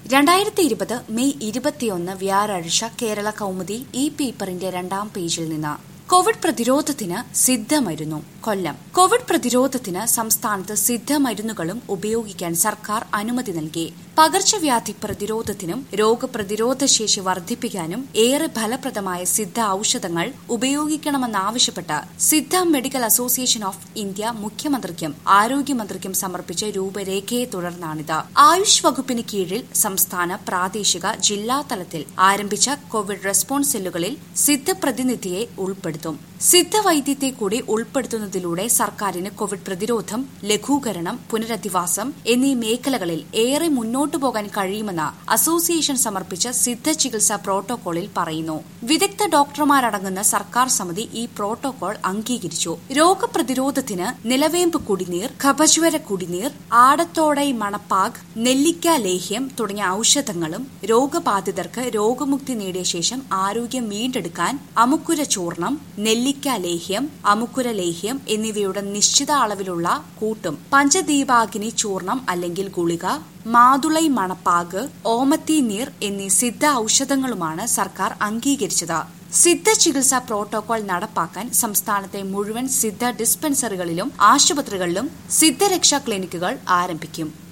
രണ്ടായിരത്തി ഇരുപത് മെയ് ഇരുപത്തിയൊന്ന് വ്യാഴാഴ്ച കേരള കൗമുദി ഈ പേപ്പറിന്റെ രണ്ടാം പേജിൽ നിന്ന് കോവിഡ് പ്രതിരോധത്തിന് സിദ്ധമരുന്നു കൊല്ലം കോവിഡ് പ്രതിരോധത്തിന് സംസ്ഥാനത്ത് സിദ്ധമരുന്നുകളും ഉപയോഗിക്കാൻ സർക്കാർ അനുമതി നൽകി പകർച്ചവ്യാധി പ്രതിരോധത്തിനും രോഗപ്രതിരോധ ശേഷി വർദ്ധിപ്പിക്കാനും ഏറെ ഫലപ്രദമായ സിദ്ധ ഔഷധങ്ങൾ ഉപയോഗിക്കണമെന്നാവശ്യപ്പെട്ട് Siddha medical association of India മുഖ്യമന്ത്രിക്കും ആരോഗ്യമന്ത്രിക്കും സമർപ്പിച്ച രൂപരേഖയെ തുടർന്നാണിത് ആയുഷ് വകുപ്പിന് കീഴിൽ സംസ്ഥാന പ്രാദേശിക ജില്ലാ തലത്തിൽ ആരംഭിച്ച കോവിഡ് റെസ്പോൺസ് സെല്ലുകളിൽ സിദ്ധ പ്രതിനിധിയെ ഉൾപ്പെടുത്തും സിദ്ധ വൈദ്യത്തെ കൂടി ഉൾപ്പെടുത്തുന്നതിലൂടെ സർക്കാരിന് കോവിഡ് പ്രതിരോധം ലഘൂകരണം പുനരധിവാസം എന്നീ മേഖലകളിൽ ഏറെ മുന്നോട്ടു പോകാൻ കഴിയുമെന്ന് അസോസിയേഷൻ സമർപ്പിച്ച സിദ്ധ ചികിത്സാ പ്രോട്ടോകോളിൽ പറയുന്നു വിദഗ്ധ ഡോക്ടർമാരടങ്ങുന്ന സർക്കാർ സമിതി ഈ പ്രോട്ടോകോൾ അംഗീകരിച്ചു രോഗപ്രതിരോധത്തിന് നിലവേമ്പ് കുടിനീർ കപജ്വര കുടിനീർ ആടത്തോടൈ മണപ്പാഗ് നെല്ലിക്ക ലേഹ്യം തുടങ്ങിയ ഔഷധങ്ങളും രോഗബാധിതർക്ക് രോഗമുക്തി നേടിയ ശേഷം ആരോഗ്യം വീണ്ടെടുക്കാൻ അമുക്കുര ചൂർണം നെല്ലിക്ക ലേഹ്യം അമുക്കുര ലേഹ്യം എന്നിവയുടെ നിശ്ചിത അളവിലുള്ള കൂട്ടും പഞ്ചദീപാഗ്നി ചൂർണം അല്ലെങ്കിൽ ഗുളിക മാതുളൈ മണപ്പാഗ് ഓമത്തി നീർ എന്നീ സിദ്ധ ഔഷധങ്ങളുമാണ് സർക്കാർ അംഗീകരിച്ചത് സിദ്ധ ചികിത്സാ പ്രോട്ടോകോൾ നടപ്പാക്കാൻ സംസ്ഥാനത്തെ മുഴുവൻ സിദ്ധ ഡിസ്പെൻസറികളിലും ആശുപത്രികളിലും സിദ്ധരക്ഷാ ക്ലിനിക്കുകൾ ആരംഭിക്കും